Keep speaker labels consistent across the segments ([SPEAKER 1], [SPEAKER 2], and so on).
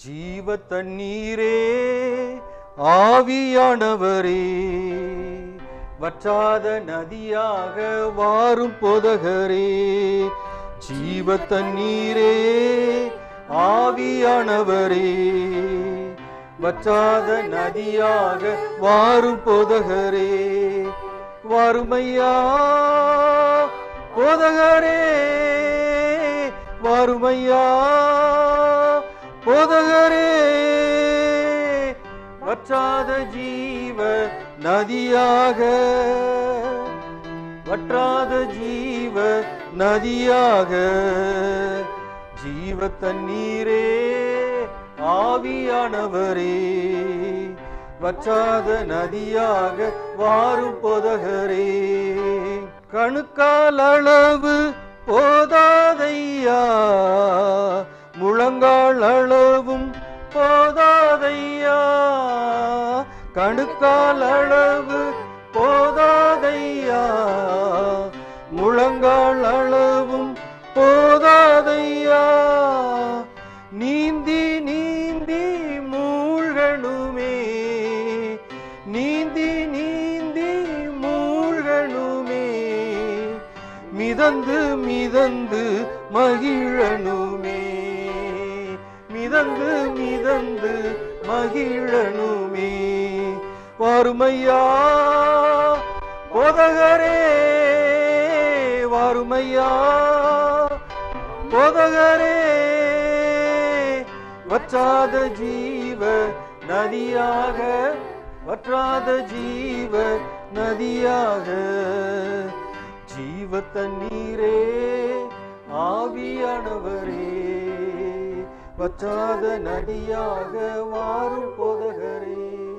[SPEAKER 1] ஜீவ தண்ணீரே ஆவியானவரே வற்றாத நதியாக வாரும் போதகரே ஜீவ தண்ணீரே ஆவியானவரே வற்றாத நதியாக வாரும் போதகரே வாருமையா போதகரே வாருமையா போதகரே வற்றாத ஜீவ நதியாக வற்றாத ஜீவ நதியாக ஜீவ தண்ணீரே ஆவியானவரே வற்றாத நதியாக வாரும் போதகரே கணுக்கால் அளவு போதாதையா முழங்கால் அளவும் போதாதையா கணுக்கால் அளவு போதாதையா முழங்கால் அளவும் போதாதையா நீந்தி நீந்தி மூழ்கணுமே நீந்தி நீந்தி மூழ்கணுமே மிதந்து மிதந்து மகிழணுமே மிதந்து மிதந்து மகிழணுமே வாருமையா போதகரே வாருமையா போதகரே வற்றாத ஜீவ நதியாக வற்றாத ஜீவ நதியாக ஜீவ தண்ணீரே ஆவியானவரே வற்றாத நதியாக மாறும் போதகரே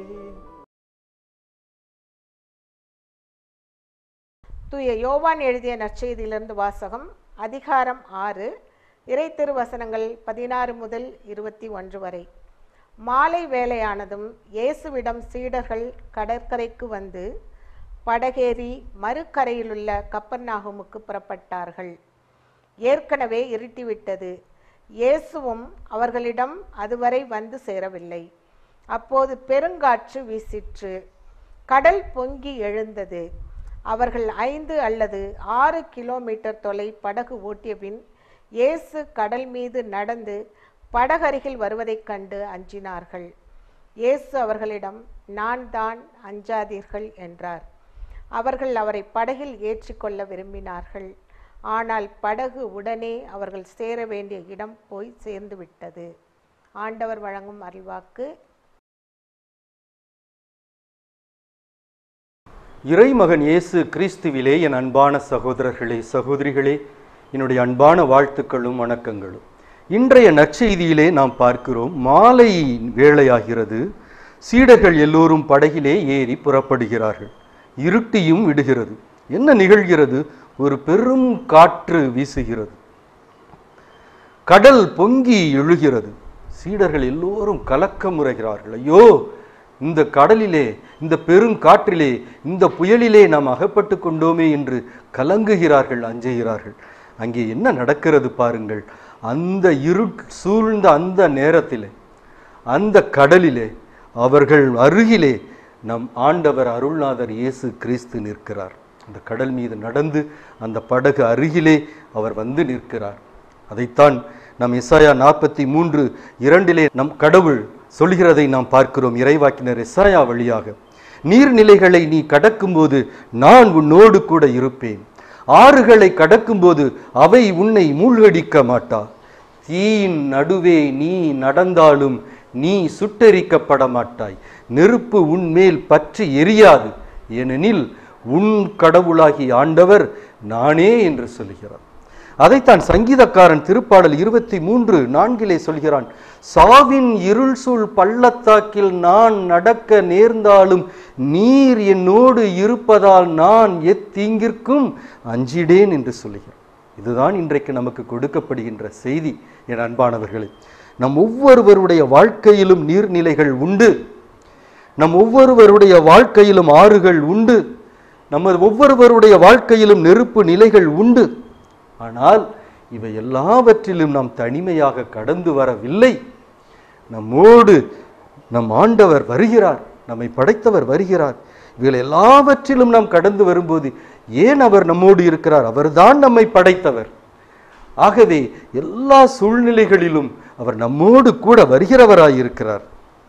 [SPEAKER 2] தூய யோவான் எழுதிய நற்செய்தியிலிருந்து வாசகம் அதிகாரம் ஆறு இறை திருவசனங்கள் பதினாறு முதல் இருபத்தி ஒன்று வரை மாலை வேளையானதும் இயேசுவிடம் சீடர்கள் கடற்கரைக்கு வந்து படகேறி மறுக்கரையிலுள்ள கப்பர்நாகுமுக்கு புறப்பட்டார்கள் ஏற்கனவே இருட்டிவிட்டது இயேசுவும் அவர்களிடம் அதுவரை வந்து சேரவில்லை அப்போது பெருங்காற்று வீசிற்று கடல் பொங்கி எழுந்தது அவர்கள் ஐந்து அல்லது ஆறு கிலோமீட்டர் தொலை படகு ஓட்டிய பின் இயேசு கடல் மீது நடந்து படகருகில் வருவதைக் கண்டு அஞ்சினார்கள் இயேசு அவர்களிடம் நான் தான் அஞ்சாதீர்கள் என்றார் அவர்கள் அவரை படகில் ஏற்றிக்கொள்ள விரும்பினார்கள் ஆனால் படகு உடனே அவர்கள் சேர வேண்டிய இடம் போய் சேர்ந்து விட்டது ஆண்டவர் வழங்கும் அருள்வாக்கு
[SPEAKER 1] இறைமகன் இயேசு கிறிஸ்துவிலே என் அன்பான சகோதரர்களே சகோதரிகளே என்னுடைய அன்பான வாழ்த்துக்களும் வணக்கங்களும் இன்றைய நற்செய்தியிலே நாம் பார்க்கிறோம் மாலை வேளையாகிறது சீடர்கள் எல்லோரும் படகிலே ஏறி புறப்படுகிறார்கள் இருட்டியும் விடுகிறது என்ன நிகழ்கிறது ஒரு பெரும் காற்று வீசுகிறது கடல் பொங்கி எழுகிறது சீடர்கள் எல்லோரும் கலக்கமுறுகிறார்கள் ஐயோ இந்த கடலிலே இந்த பெருங்காற்றிலே இந்த புயலிலே நாம் அகப்பட்டு கொண்டோமே என்று கலங்குகிறார்கள் அஞ்சுகிறார்கள் அங்கே என்ன நடக்கிறது பாருங்கள் அந்த இரு சூழ்ந்த அந்த நேரத்திலே அந்த கடலிலே அவர்கள் அருகிலே நம் ஆண்டவர் அருள்நாதர் இயேசு கிறிஸ்து நிற்கிறார் அந்த கடல் மீது நடந்து அந்த படகு அருகிலே அவர் வந்து நிற்கிறார் அதைத்தான் நம் இசாயா நாற்பத்தி மூன்று இரண்டிலே நம் கடவுள் சொல்கிறதை நாம் பார்க்கிறோம் இறைவாக்கினர் இசாயா வழியாக நீர்நிலைகளை நீ கடக்கும்போது நான் உன்னோடு கூட இருப்பேன் ஆறுகளை கடக்கும்போது அவை உன்னை மூழ்கடிக்க மாட்டா தீயின் நடுவே நீ நடந்தாலும் நீ சுட்டெரிக்கப்பட மாட்டாய் நெருப்பு உன்மேல் பற்றி எரியாது ஏனெனில் உன் கடவுளாகி ஆண்டவர் நானே என்று சொல்கிறார் அதைத்தான் சங்கீதக்காரன் திருப்பாடல் இருபத்தி மூன்று நான்கிலே சொல்கிறான் சாவின் இருள் சூழ் பள்ளத்தாக்கில் நான் நடக்க நேர்ந்தாலும் நீர் என்னோடு இருப்பதால் நான் எத்தீங்கிற்கும் அஞ்சிடேன் என்று சொல்கிறார் இதுதான் இன்றைக்கு நமக்கு கொடுக்கப்படுகின்ற செய்தி என் அன்பானவர்களே நம் ஒவ்வொருவருடைய வாழ்க்கையிலும் நீர்நிலைகள் உண்டு நம் ஒவ்வொருவருடைய வாழ்க்கையிலும் ஆறுகள் உண்டு நம்ம ஒவ்வொருவருடைய வாழ்க்கையிலும் நெருப்பு நிலைகள் உண்டு ஆனால் இவை எல்லாவற்றிலும் நாம் தனிமையாக கடந்து வரவில்லை நம்மோடு நம் ஆண்டவர் வருகிறார் நம்மை படைத்தவர் வருகிறார் இவைகள் எல்லாவற்றிலும் நாம் கடந்து வரும்போது ஏன் அவர் நம்மோடு இருக்கிறார் அவர்தான் நம்மை படைத்தவர் ஆகவே எல்லா சூழ்நிலைகளிலும் அவர் நம்மோடு கூட வருகிறவராய் இருக்கிறார்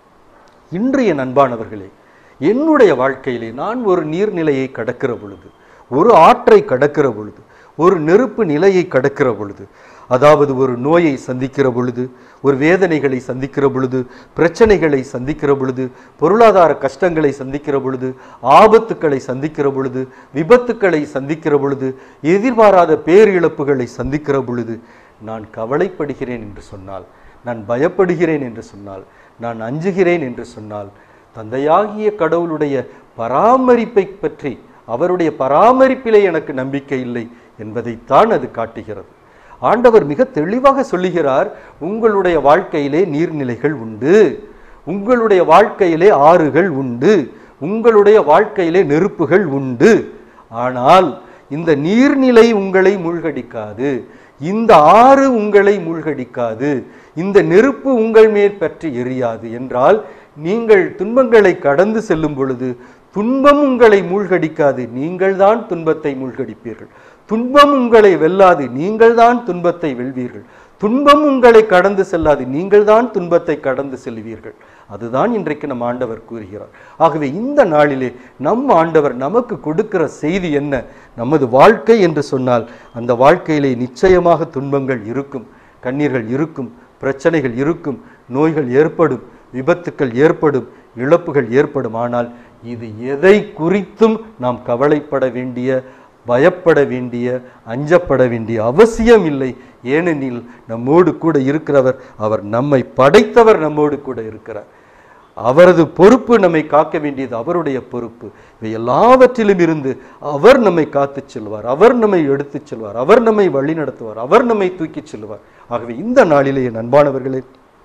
[SPEAKER 1] இன்றைய நண்பானவர்களே என்னுடைய வாழ்க்கையிலே நான் ஒரு நீர்நிலையை கடக்கிற பொழுது ஒரு ஆற்றை கடக்கிற பொழுது ஒரு நெருப்பு நிலையை கடக்கிற பொழுது அதாவது ஒரு நோயை சந்திக்கிற பொழுது ஒரு வேதனைகளை சந்திக்கிற பொழுது பிரச்சனைகளை சந்திக்கிற பொழுது பொருளாதார கஷ்டங்களை சந்திக்கிற பொழுது ஆபத்துக்களை சந்திக்கிற பொழுது விபத்துக்களை சந்திக்கிற பொழுது எதிர்பாராத பேரிழப்புகளை சந்திக்கிற பொழுது நான் கவலைப்படுகிறேன் என்று சொன்னால் நான் பயப்படுகிறேன் என்று சொன்னால் நான் அஞ்சுகிறேன் என்று சொன்னால் தந்தையாகிய கடவுளுடைய பராமரிப்பை பற்றி அவருடைய பராமரிப்பிலே எனக்கு நம்பிக்கை இல்லை என்பதைத்தான் அது காட்டுகிறது ஆண்டவர் மிக தெளிவாக சொல்லுகிறார் உங்களுடைய வாழ்க்கையிலே நீர்நிலைகள் உண்டு உங்களுடைய வாழ்க்கையிலே ஆறுகள் உண்டு உங்களுடைய வாழ்க்கையிலே நெருப்புகள் உண்டு ஆனால் இந்த நீர்நிலை உங்களை மூழ்கடிக்காது இந்த ஆறு உங்களை மூழ்கடிக்காது இந்த நெருப்பு உங்கள் மேல் பற்றி எரியாது என்றால் நீங்கள் துன்பங்களை கடந்து செல்லும் பொழுது துன்பம் உங்களை மூழ்கடிக்காது நீங்கள்தான் துன்பத்தை மூழ்கடிப்பீர்கள் துன்பம் உங்களை வெல்லாது நீங்கள்தான் துன்பத்தை வெல்வீர்கள் துன்பம் உங்களை கடந்து செல்லாது நீங்கள்தான் துன்பத்தை கடந்து செல்வீர்கள் அதுதான் இன்றைக்கு நம் ஆண்டவர் கூறுகிறார் ஆகவே இந்த நாளிலே நம் ஆண்டவர் நமக்கு கொடுக்கிற செய்தி என்ன நமது வாழ்க்கை என்று சொன்னால் அந்த வாழ்க்கையிலே நிச்சயமாக துன்பங்கள் இருக்கும் கண்ணீர்கள் இருக்கும் பிரச்சனைகள் இருக்கும் நோய்கள் ஏற்படும் விபத்துக்கள் ஏற்படும் இழப்புகள் ஏற்படும் ஆனால் இது எதை குறித்தும் நாம் கவலைப்பட வேண்டிய பயப்பட வேண்டிய அஞ்சப்பட வேண்டிய அவசியம் இல்லை ஏனெனில் நம்மோடு கூட இருக்கிறவர் அவர் நம்மை படைத்தவர் நம்மோடு கூட இருக்கிறார் அவரது பொறுப்பு நம்மை காக்க வேண்டியது அவருடைய பொறுப்பு இவை எல்லாவற்றிலும் இருந்து அவர் நம்மை காத்துச் செல்வார் அவர் நம்மை எடுத்துச் செல்வார் அவர் நம்மை வழி நடத்துவார் அவர் நம்மை தூக்கிச் செல்வார் ஆகவே இந்த நாளிலே என் அன்பானவர்களே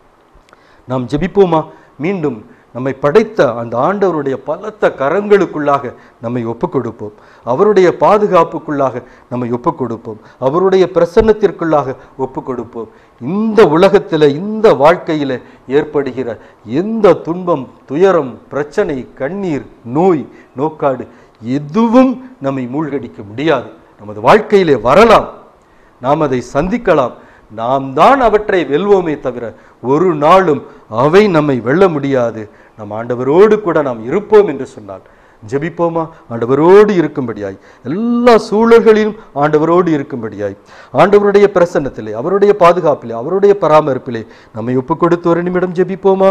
[SPEAKER 1] நாம் ஜெபிப்போமா மீண்டும் நம்மை படைத்த அந்த ஆண்டவருடைய பலத்த கரங்களுக்குள்ளாக நம்மை ஒப்புக் கொடுப்போம் அவருடைய பாதுகாப்புக்குள்ளாக நம்மை ஒப்புக் கொடுப்போம் அவருடைய பிரசன்னத்திற்குள்ளாக ஒப்புக் கொடுப்போம் இந்த உலகத்தில் இந்த வாழ்க்கையில் ஏற்படுகிற எந்த துன்பம் துயரம் பிரச்சனை கண்ணீர் நோய் நோக்காடு எதுவும் நம்மை மூழ்கடிக்க முடியாது நமது வாழ்க்கையிலே வரலாம் நாம் அதை சந்திக்கலாம் நாம் தான் அவற்றை வெல்வோமே தவிர ஒரு நாளும் அவை நம்மை வெல்ல முடியாது நம் ஆண்டவரோடு கூட நாம் இருப்போம் என்று சொன்னால் ஜெபிப்போமா ஆண்டவரோடு இருக்கும்படியாய் எல்லா சூழல்களிலும் ஆண்டவரோடு இருக்கும்படியாய் ஆண்டவருடைய பிரசன்னத்திலே அவருடைய பாதுகாப்பிலே அவருடைய பராமரிப்பிலே நம்மை ஒப்புக் கொடுத்து ஒரு நிமிடம் ஜெபிப்போமா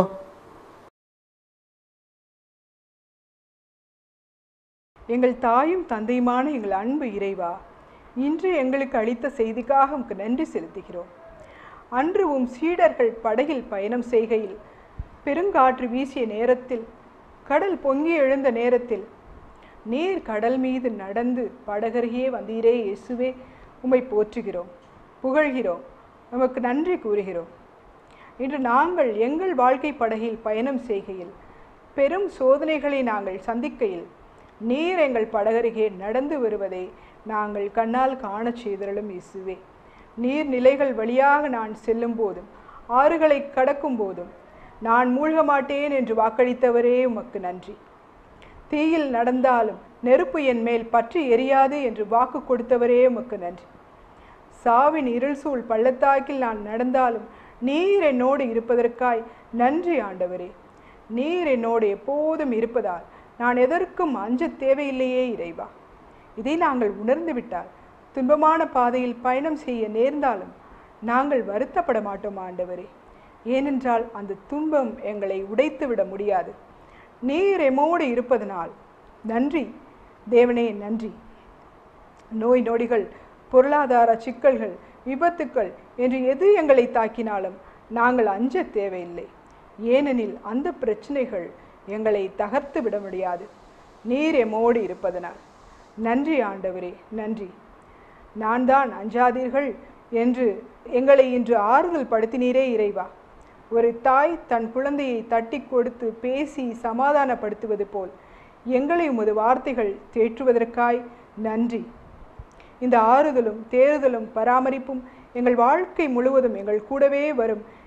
[SPEAKER 3] எங்கள் தாயும் தந்தையுமான எங்கள் அன்பு இறைவா இன்று எங்களுக்கு அளித்த செய்திக்காக உமக்கு நன்றி செலுத்துகிறோம் அன்று உம் சீடர்கள் படகில் பயணம் செய்கையில் பெருங்காற்று வீசிய நேரத்தில் கடல் பொங்கி எழுந்த நேரத்தில் நீர் கடல் மீது நடந்து படகருகே வந்தீரே இயேசுவே உம்மை போற்றுகிறோம் புகழ்கிறோம் உமக்கு நன்றி கூறுகிறோம் இன்று நாங்கள் எங்கள் வாழ்க்கை படகில் பயணம் செய்கையில் பெரும் சோதனைகளை நாங்கள் சந்திக்கையில் நீர் எங்கள் படகருகே நடந்து வருவதை நாங்கள் கண்ணால் காணச் செய்தருளும் இயேசுவே நீர் நிலைகள் வழியாக நான் செல்லும் போதும் ஆறுகளை கடக்கும் போதும் நான் மூழ்க மாட்டேன் என்று வாக்களித்தவரே உமக்கு நன்றி தீயில் நடந்தாலும் நெருப்பு என் மேல் பற்றி எரியாது என்று வாக்கு கொடுத்தவரே உமக்கு நன்றி சாவின் இருள் சூழ் பள்ளத்தாக்கில் நான் நடந்தாலும் நீர் என்னோடு இருப்பதற்காய் நன்றி ஆண்டவரே நீர் என்னோடு எப்போதும் இருப்பதால் நான் எதற்கும் அஞ்ச தேவையில்லையே இறைவா இதை நாங்கள் உணர்ந்து விட்டால் துன்பமான பாதையில் பயணம் செய்ய நேர்ந்தாலும் நாங்கள் வருத்தப்பட மாட்டோம் ஆண்டவரே ஏனென்றால் அந்த துன்பம் எங்களை உடைத்து விட முடியாது நீர் எம்மோடு இருப்பதனால் நன்றி தேவனே நன்றி நோய் நொடிகள் பொருளாதார சிக்கல்கள் விபத்துக்கள் என்று எது எங்களை தாக்கினாலும் நாங்கள் அஞ்ச தேவையில்லை ஏனெனில் அந்த பிரச்சனைகள் எங்களை தகர்த்து விட முடியாது நீர் எம்மோடு இருப்பதனால் நன்றி ஆண்டவரே நன்றி நான் தான் அஞ்சாதீர்கள் என்று எங்களை இன்று ஆறுதல் படுத்தினீரே இறைவா ஒரு தாய் தன் குழந்தையை தட்டி கொடுத்து பேசி சமாதானப்படுத்துவது போல் எங்களை உமது வார்த்தைகள் தேற்றுவதற்காய் நன்றி இந்த ஆறுதலும் தேறுதலும் பராமரிப்பும் எங்கள் வாழ்க்கை முழுவதும் எங்கள் கூடவே வரும்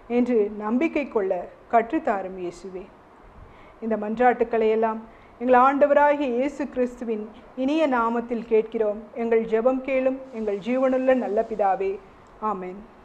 [SPEAKER 3] என்று நம்பிக்கை கொள்ள கற்றுத்தாரும் இயேசுவே இந்த மன்றாட்டுக்களை எல்லாம் எங்கள் ஆண்டவராகிய இயேசு கிறிஸ்துவின் இனிய நாமத்தில் கேட்கிறோம் எங்கள் ஜெபம் கேளும் எங்கள் ஜீவனுள்ள நல்ல பிதாவே ஆமென்